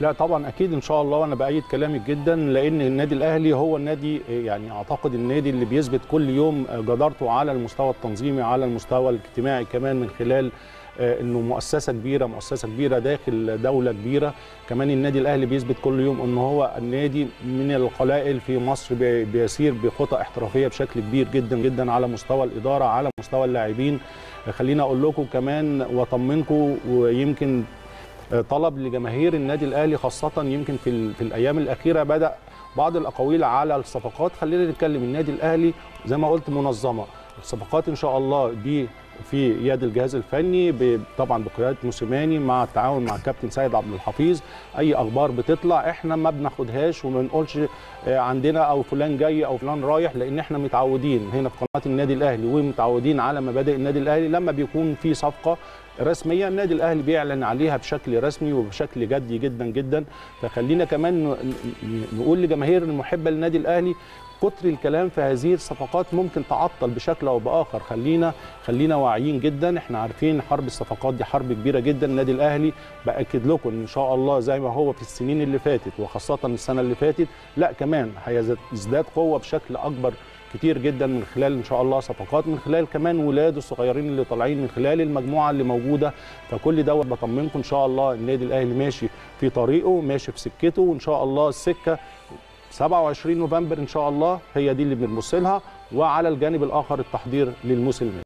لا طبعا اكيد ان شاء الله وانا بايد كلامك جدا لان النادي الاهلي هو النادي يعني اعتقد النادي اللي بيثبت كل يوم جدارته على المستوى التنظيمي على المستوى الاجتماعي كمان من خلال انه مؤسسه كبيره مؤسسه كبيره داخل دوله كبيره كمان النادي الاهلي بيثبت كل يوم ان هو النادي من القلائل في مصر بيسير بخطى احترافيه بشكل كبير جدا جدا على مستوى الاداره على مستوى اللاعبين خلينا اقول لكم كمان واطمنكم ويمكن طلب لجماهير النادي الاهلي خاصه يمكن في, في الايام الاخيره بدا بعض الاقاويل على الصفقات خلينا نتكلم النادي الاهلي زي ما قلت منظمه الصفقات ان شاء الله دي في يد الجهاز الفني طبعا بقياده موسيماني مع التعاون مع الكابتن سيد عبد الحفيظ اي اخبار بتطلع احنا ما بناخدهاش وما بنقولش عندنا او فلان جاي او فلان رايح لان احنا متعودين هنا في قناه النادي الاهلي ومتعودين على مبادئ النادي الاهلي لما بيكون في صفقه رسميه النادي الاهلي بيعلن عليها بشكل رسمي وبشكل جدي جدا جدا فخلينا كمان نقول لجماهير المحبه للنادي الاهلي كتر الكلام في هذه الصفقات ممكن تعطل بشكل او باخر خلينا خلينا واعيين جدا احنا عارفين حرب الصفقات دي حرب كبيره جدا النادي الاهلي باكد لكم ان شاء الله زي ما هو في السنين اللي فاتت وخاصه السنه اللي فاتت لا كمان هيزداد قوه بشكل اكبر كتير جدا من خلال ان شاء الله صفقات من خلال كمان ولاده الصغيرين اللي طالعين من خلال المجموعه اللي موجوده فكل دوت بطمنكم ان شاء الله النادي الاهلي ماشي في طريقه ماشي في سكته وان شاء الله السكه 27 نوفمبر ان شاء الله هي دي اللي بنبص لها وعلى الجانب الاخر التحضير للموسم